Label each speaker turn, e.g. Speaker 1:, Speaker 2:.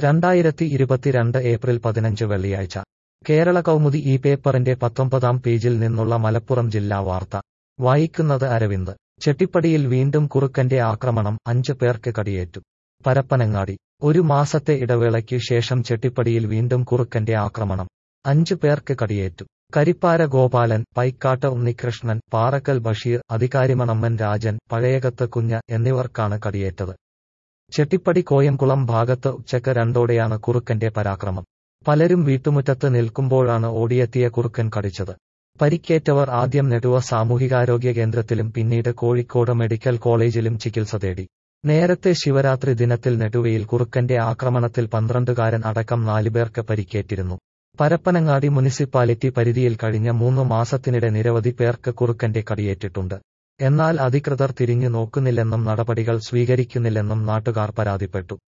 Speaker 1: രണ്ടായിരത്തി ഇരുപത്തിരണ്ട് ഏപ്രിൽ പതിനഞ്ച് വെള്ളിയാഴ്ച കേരള കൗമുദി ഈ പേപ്പറിന്റെ പത്തൊമ്പതാം പേജിൽ നിന്നുള്ള മലപ്പുറം ജില്ലാ വാർത്ത വായിക്കുന്നത് അരവിന്ദ് ചെട്ടിപ്പടിയിൽ വീണ്ടും കുറുക്കന്റെ ആക്രമണം അഞ്ച് പേർക്ക് കടിയേറ്റു പരപ്പനങ്ങാടി ഒരു മാസത്തെ ഇടവേളയ്ക്ക് ശേഷം ചെട്ടിപ്പടിയിൽ വീണ്ടും കുറുക്കന്റെ ആക്രമണം അഞ്ചു പേർക്ക് കടിയേറ്റു കരിപ്പാര ഗോപാലൻ പൈക്കാട്ട് ഉണ്ണികൃഷ്ണൻ പാറക്കൽ ബഷീർ അധികാരിമണമ്മൻ രാജൻ പഴയകത്ത് കുഞ്ഞ എന്നിവർക്കാണ് കടിയേറ്റത് ചെട്ടിപ്പടി കോയംകുളം ഭാഗത്ത് ഉച്ചക്ക് രണ്ടോടെയാണ് കുറുക്കന്റെ പരാക്രമം പലരും വീട്ടുമുറ്റത്ത് നിൽക്കുമ്പോഴാണ് ഓടിയെത്തിയ കുറുക്കൻ കടിച്ചത് പരിക്കേറ്റവർ ആദ്യം നെടുവ സാമൂഹികാരോഗ്യ കേന്ദ്രത്തിലും പിന്നീട് കോഴിക്കോട് മെഡിക്കൽ കോളേജിലും ചികിത്സ തേടി നേരത്തെ ശിവരാത്രി ദിനത്തിൽ നെടുവയിൽ കുറുക്കന്റെ ആക്രമണത്തിൽ പന്ത്രണ്ടുകാരൻ അടക്കം നാലുപേർക്ക് പരിക്കേറ്റിരുന്നു പരപ്പനങ്ങാടി മുനിസിപ്പാലിറ്റി പരിധിയിൽ കഴിഞ്ഞ മൂന്ന് മാസത്തിനിടെ നിരവധി പേർക്ക് കുറുക്കന്റെ കടിയേറ്റിട്ടുണ്ട് എന്നാൽ അധികൃതർ തിരിഞ്ഞു നോക്കുന്നില്ലെന്നും നടപടികൾ സ്വീകരിക്കുന്നില്ലെന്നും നാട്ടുകാർ പരാതിപ്പെട്ടു